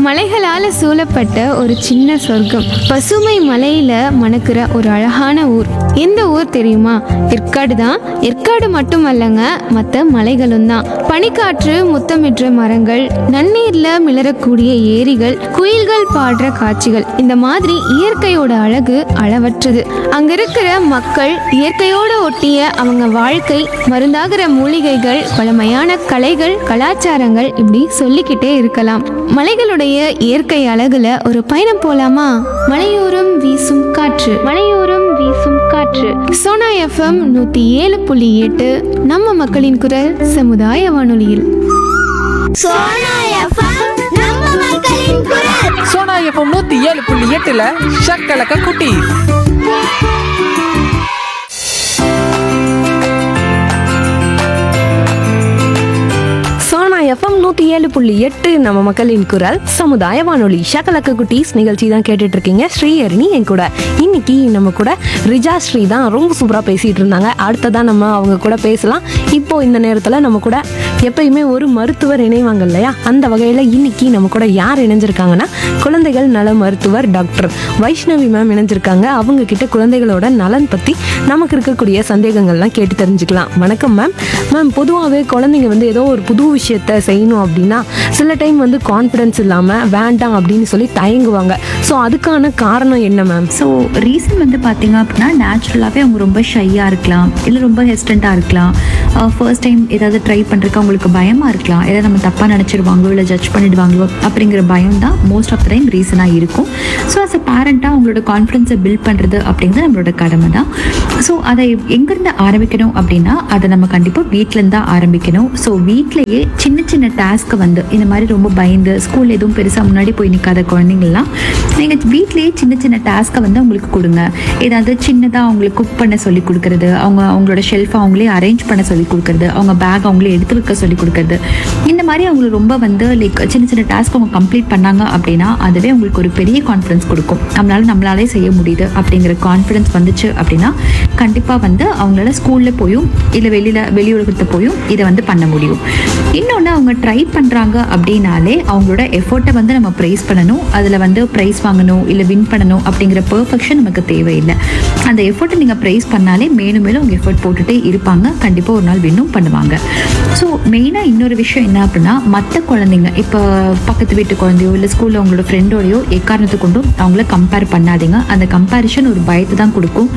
மலைகளால சூழப்பட்ட ஒரு சின்ன சொர்க்கம் பசுமை மலையில மணக்கிற ஒரு அழகான ஊர் எந்த ஊர் தெரியுமா ஏற்காடு தான் ஏற்காடு மட்டுமல்லங்க மற்ற மலைகளும் தான் பனிக்காற்று முத்தமிடுற மரங்கள் நன்னீர்ல மிளறக்கூடிய ஏரிகள் குயில்கள் பாடுற காட்சிகள் இந்த மாதிரி இயற்கையோட அழகு அளவற்றது அங்க இருக்கிற மக்கள் இயற்கையோட ஒட்டிய அவங்க வாழ்க்கை மருந்தாகிற மூலிகைகள் பழமையான கலைகள் கலாச்சாரங்கள் இப்படி சொல்லிக்கிட்டே இருக்கலாம் மலைகளுடைய இயற்கை அழகுல ஒரு பயணம் போலாமா மலையோரம் வீசும் காற்று மலையோரம் வீசும் காற்று சோனா எஃப்எம் நூத்தி ஏழு புள்ளி எட்டு நம்ம மக்களின் குரல் சமுதாய வானொலியில் சோனா எஃப்எம் நம்ம மக்களின் குரல் சோனா எஃப்எம் நூத்தி ஏழு புள்ளி எட்டுல ஷக்கலக்க குட்டி சோனா எஃப்எம் நூற்றி ஏழு புள்ளி எட்டு நம்ம மக்களின் குரல் சமுதாய வானொலி ஷகலக்க குட்டீஸ் நிகழ்ச்சி தான் கேட்டுட்டு இருக்கீங்க ஸ்ரீஹரணி என் கூட இன்னைக்கு நம்ம கூட ரிஜா ஸ்ரீ தான் ரொம்ப சூப்பராக பேசிட்டு இருந்தாங்க அடுத்ததான் நம்ம அவங்க கூட பேசலாம் இப்போ இந்த நேரத்தில் நம்ம கூட எப்பயுமே ஒரு மருத்துவர் இணைவாங்க இல்லையா அந்த வகையில் இன்னைக்கு நம்ம கூட யார் இணைஞ்சிருக்காங்கன்னா குழந்தைகள் நல மருத்துவர் டாக்டர் வைஷ்ணவி மேம் இணைஞ்சிருக்காங்க அவங்க கிட்ட குழந்தைகளோட நலன் பற்றி நமக்கு இருக்கக்கூடிய சந்தேகங்கள்லாம் கேட்டு தெரிஞ்சுக்கலாம் வணக்கம் மேம் மேம் பொதுவாகவே குழந்தைங்க வந்து ஏதோ ஒரு புது விஷயத்த செய்யணும் அப்படின்னா சில டைம் வந்து கான்ஃபிடன்ஸ் இல்லாமல் வேண்டாம் அப்படின்னு சொல்லி தயங்குவாங்க ஸோ அதுக்கான காரணம் என்ன மேம் ஸோ ரீசன் வந்து பார்த்தீங்க அப்படின்னா நேச்சுரலாகவே அவங்க ரொம்ப ஷையாக இருக்கலாம் இல்லை ரொம்ப ஹெஸ்டண்ட்டாக இருக்கலாம் ஃபர்ஸ்ட் டைம் ஏதாவது ட்ரை பண்ணுறதுக்கு அவங்களுக்கு பயமாக இருக்கலாம் ஏதாவது நம்ம தப்பாக நினச்சிருவாங்களோ இல்லை ஜட்ஜ் பண்ணிடுவாங்களோ அப்படிங்கிற பயம் தான் மோஸ்ட் ஆஃப் த டைம் ரீசனாக இருக்கும் ஸோ அஸ் அ பேரண்ட்டாக அவங்களோட கான்ஃபிடன்ஸை பில்ட் பண்ணுறது அப்படிங்கிறது நம்மளோட கடமை தான் ஸோ அதை எங்கேருந்து ஆரம்பிக்கணும் அப்படின்னா அதை நம்ம கண்டிப்பாக வீட்டிலேருந்து தான் ஆரம்பிக்கணும் ஸோ வீட்டிலேயே சின்ன சின்ன டாஸ்க்கை வந்து இந்த மாதிரி ரொம்ப பயந்து ஸ்கூல் எதுவும் பெருசாக முன்னாடி போய் நிற்காத குழந்தைங்கள்லாம் நீங்கள் வீட்டிலேயே சின்ன சின்ன டாஸ்க்கை வந்து அவங்களுக்கு கொடுங்க ஏதாவது சின்னதாக அவங்களுக்கு குக் பண்ண சொல்லி கொடுக்கறது அவங்க அவங்களோட ஷெல்ஃபை அவங்களே அரேஞ்ச் பண்ண சொல்லி கொடுக்கறது அவங்க பேக் அவங்களே எடுத்து வைக்க சொல்லி கொடுக்கறது இந்த மாதிரி அவங்களுக்கு ரொம்ப வந்து லைக் சின்ன சின்ன டாஸ்க் அவங்க கம்ப்ளீட் பண்ணாங்க அப்படின்னா அதுவே அவங்களுக்கு ஒரு பெரிய கான்ஃபிடன்ஸ் கொடுக்கும் நம்மளால நம்மளாலே செய்ய முடியுது அப்படிங்கிற கான்ஃபிடன்ஸ் வந்துச்சு அப்படின்னா கண்டிப்பாக வந்து அவங்களால ஸ்கூலில் போயும் இல்லை வெளியில் வெளி உலகத்தை போயும் இதை வந்து பண்ண முடியும் இன்னொன்று அவங்க ட்ரை பண்ணுறாங்க அப்படின்னாலே அவங்களோட எஃபோர்ட்டை வந்து நம்ம ப்ரைஸ் பண்ணணும் அதில் வந்து ப்ரைஸ் வாங்கணும் இல்லை வின் பண்ணணும் அப்படிங்கிற பெர்ஃபெக்ஷன் நமக்கு தேவையில்லை அந்த எஃபோர்ட்டை நீங்கள் ப்ரைஸ் பண்ணாலே மேலும் மேலும் அவங்க எஃபோர்ட் போட்டுட்டே இருப்பாங்க கண்டிப்பாக ஒரு நாள் வின்னும் பண்ணுவாங்க ஸோ மெயினாக இன்னொரு விஷயம் என்ன அப்படின்னா மற்ற குழந்தைங்க இப்போ பக்கத்து வீட்டு குழந்தையோ இல்லை ஸ்கூலில் உங்களோட ஃப்ரெண்டோடையோ எக்காரணத்தை கொண்டும் அவங்கள கம்பேர் பண்ணாதீங்க அந்த கம்பேரிஷன் ஒரு பயத்தை தான் கொடுக்கும்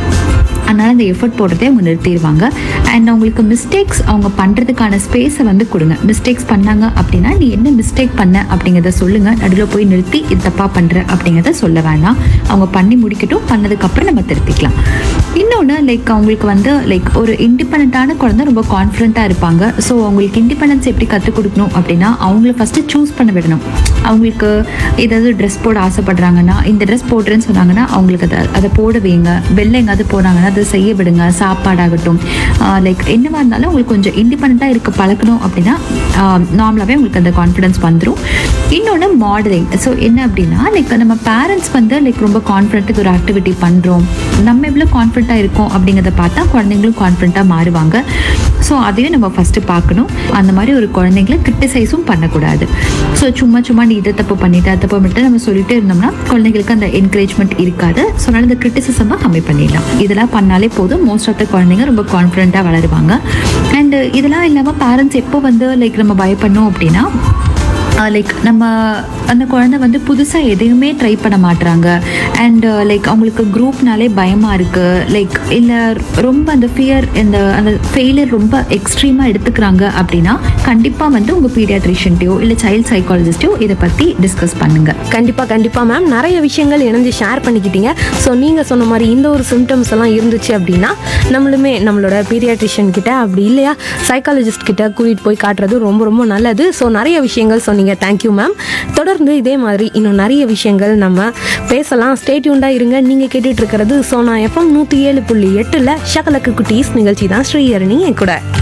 அதனால் அந்த எஃபர்ட் போடுறதே அவங்க நிறுத்திடுவாங்க அண்ட் அவங்களுக்கு மிஸ்டேக்ஸ் அவங்க பண்ணுறதுக்கான ஸ்பேஸை வந்து கொடுங்க மிஸ்டேக்ஸ் பண்ணாங்க அப்படின்னா நீ என்ன மிஸ்டேக் பண்ண அப்படிங்கிறத சொல்லுங்கள் நடுவில் போய் நிறுத்தி இது தப்பாக பண்ணுற அப்படிங்கிறத சொல்ல வேணாம் அவங்க பண்ணி முடிக்கட்டும் பண்ணதுக்கப்புறம் நம்ம திருத்திக்கலாம் இன்னொன்று லைக் அவங்களுக்கு வந்து லைக் ஒரு இண்டிபெண்ட்டான குழந்தை ரொம்ப கான்ஃபிடென்ட்டாக இருப்பாங்க ஸோ அவங்களுக்கு இண்டிபெண்டன்ஸ் எப்படி கற்றுக் கொடுக்கணும் அப்படின்னா அவங்கள ஃபஸ்ட்டு சூஸ் பண்ண விடணும் அவங்களுக்கு ஏதாவது ட்ரெஸ் போட ஆசைப்படுறாங்கன்னா இந்த ட்ரெஸ் போடுறேன்னு சொன்னாங்கன்னா அவங்களுக்கு அதை அதை போட வைங்க வெளில எங்காவது போனாங்கன்னா அதை செய்ய விடுங்க சாப்பாடாகட்டும் லைக் என்னவா இருந்தாலும் உங்களுக்கு கொஞ்சம் இண்டிபெண்ட்டாக இருக்க பழக்கணும் அப்படின்னா நார்மலாகவே உங்களுக்கு அந்த கான்ஃபிடன்ஸ் வந்துடும் இன்னொன்று மாடலிங் ஸோ என்ன அப்படின்னா லைக் நம்ம பேரண்ட்ஸ் வந்து லைக் ரொம்ப கான்ஃபிடென்ட்டுக்கு ஒரு ஆக்டிவிட்டி பண்ணுறோம் நம்ம எவ்வளோ கான்ஃபிடண்ட்டாக இருக்கோம் அப்படிங்கிறத பார்த்தா குழந்தைங்களும் கான்ஃபிடண்ட்டாக மாறுவாங்க ஸோ அதையும் நம்ம ஃபஸ்ட்டு பார்க்கணும் அந்த மாதிரி ஒரு குழந்தைங்கள கிரிட்டிசைஸும் பண்ணக்கூடாது ஸோ சும்மா சும்மா நீ இதை தப்பு பண்ணிட்டு அதை தப்பு பண்ணிட்டு நம்ம சொல்லிட்டே இருந்தோம்னா குழந்தைங்களுக்கு அந்த என்கரேஜ்மெண்ட் இருக்காது ஸோ அதனால இந்த கிரிட்டிசிசம் கம்மி பண்ணிடலாம் இதெல்லாம் பண்ணாலே போதும் மோஸ்ட் ஆஃப் த குழந்தைங்க ரொம்ப கான்ஃபிடென்ட்டாக வளருவாங்க அண்ட் இதெல்லாம் இல்லாமல் பேரண்ட்ஸ் எப்போ வந்து லைக் நம்ம பயப்படணும் அப்படின்னா லைக் நம்ம அந்த குழந்தை வந்து புதுசாக எதையுமே ட்ரை பண்ண மாட்றாங்க அண்ட் லைக் அவங்களுக்கு குரூப்னாலே பயமாக இருக்குது லைக் இல்லை ரொம்ப அந்த ஃபியர் இந்த அந்த ஃபெயிலியர் ரொம்ப எக்ஸ்ட்ரீமாக எடுத்துக்கிறாங்க அப்படின்னா கண்டிப்பாக வந்து உங்கள் பீடியாட்ரிஷியன்ட்டையோ இல்லை சைல்ட் சைக்காலஜிஸ்ட்டையோ இதை பற்றி டிஸ்கஸ் பண்ணுங்கள் கண்டிப்பாக கண்டிப்பாக மேம் நிறைய விஷயங்கள் இணைஞ்சு ஷேர் பண்ணிக்கிட்டீங்க ஸோ நீங்கள் சொன்ன மாதிரி இந்த ஒரு சிம்டம்ஸ் எல்லாம் இருந்துச்சு அப்படின்னா நம்மளுமே நம்மளோட பீரியாட்ரிஷியன் கிட்ட அப்படி இல்லையா சைக்காலஜிஸ்ட் கிட்ட கூட்டிகிட்டு போய் காட்டுறது ரொம்ப ரொம்ப நல்லது ஸோ நிறைய விஷயங்கள் சொன்னீங்க தேங்க்யூ மேம் தொடர்ந்து இதே மாதிரி இன்னும் நிறைய விஷயங்கள் நம்ம பேசலாம் ஸ்டேட்யூண்டாக இருங்க நீங்கள் கேட்டுட்டு இருக்கிறது சோனா எஃப்எம் நூற்றி ஏழு புள்ளி எட்டில் ஷகலக்கு குட்டீஸ் நிகழ்ச்சி தான் ஸ்ரீஹரணி என் கூட